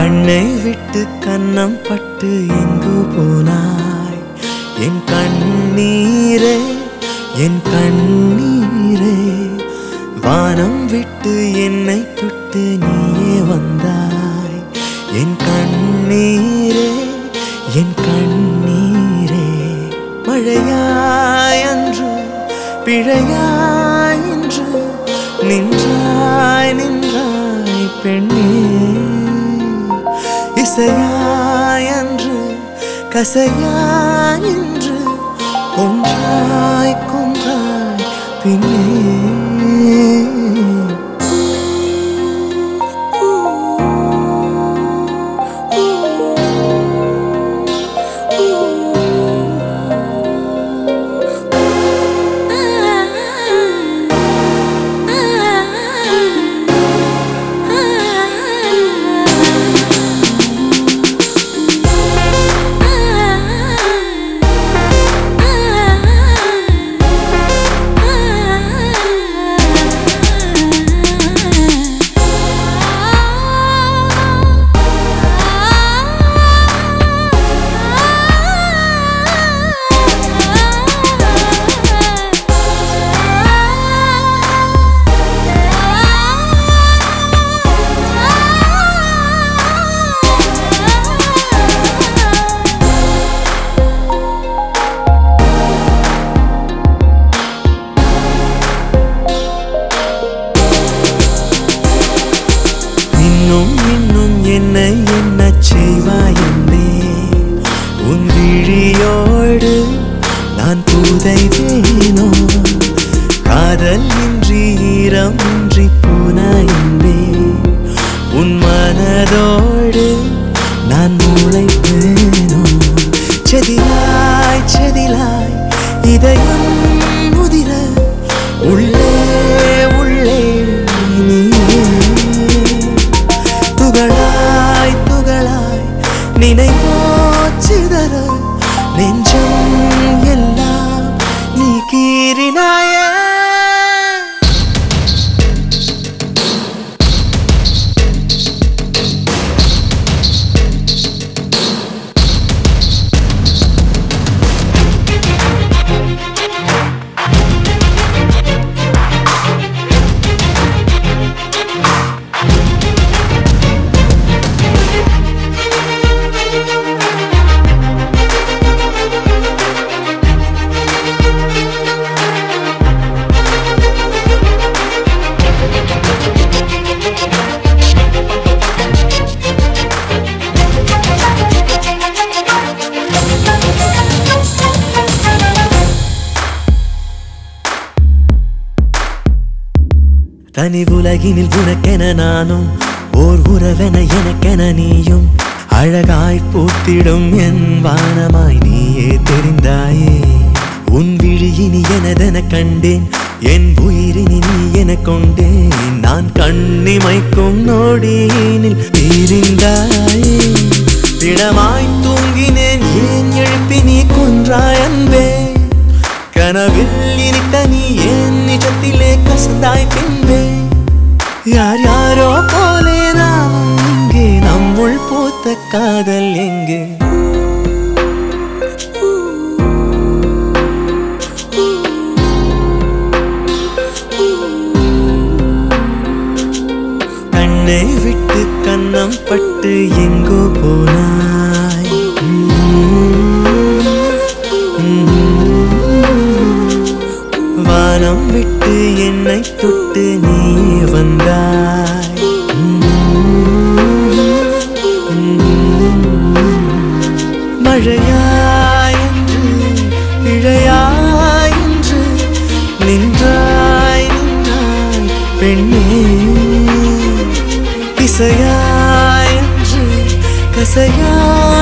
கண்ணை விட்டு கன்னம் பட்டு எங்கு போனாய் என் கண்ணீரே என் கண்ணீரே வானம் விட்டு என்னை தொட்டு நீயே வந்தாய் என் கண்ணீரே என் கண்ணீரே மழையாய் அன்று பிழையாய் என்று நின்றாய் நின்றாய் பெண்ணே இசையாய் அன்று கசையாய் என்று கொன்றாய் கொன்றாய் பின்னே இன்னும் இன்னும் என்ன என்ன செய்வாய் என்னே உன் விழியோடு நான் புதைவேனோ காதல் இன்றி ஈரம் இன்றி போனாய் என்பே உன் மனதோடு நான் முளைப்பேனோ செதிலாய் செதிலாய் இதயம் முதிர உள்ளே உள்ளே நீயே துகளாய் துகளாய் நினைவோச்சிதற நெஞ்சம் எல்லாம் நீ கீறினாயே தனி உலகினில் உனக்கென நானும் ஓர் உறவென எனக்கென நீயும் அழகாய் பூத்திடும் என் வானமாய் நீயே தெரிந்தாயே உன் விழியினி எனதென கண்டேன் என் உயிரினி நீ என கொண்டேன் நான் கண்ணிமைக்கும் நொடியினில் பிரிந்தாயே திடமாய் தூங்கினேன் ஏன் எழுப்பி நீ கொன்றாய் அன்பே கனவில் இனித்த நீ என் நிஜத்திலே கசந்தாய் பின்பே யார் யாரோ போலே நாமும் இங்கே நம்முள் பூத்த காதல் எங்கே கண்ணை விட்டு கன்னம் பட்டு எங்கோ போனாய் வானம் விட்டு என்னை தொட்டு நீ வந்தாய் மழையாய் என்று இழையாய் என்று நின்றாய் நின்றாய் பெண்ணே இசையாய் என்று கசையாய்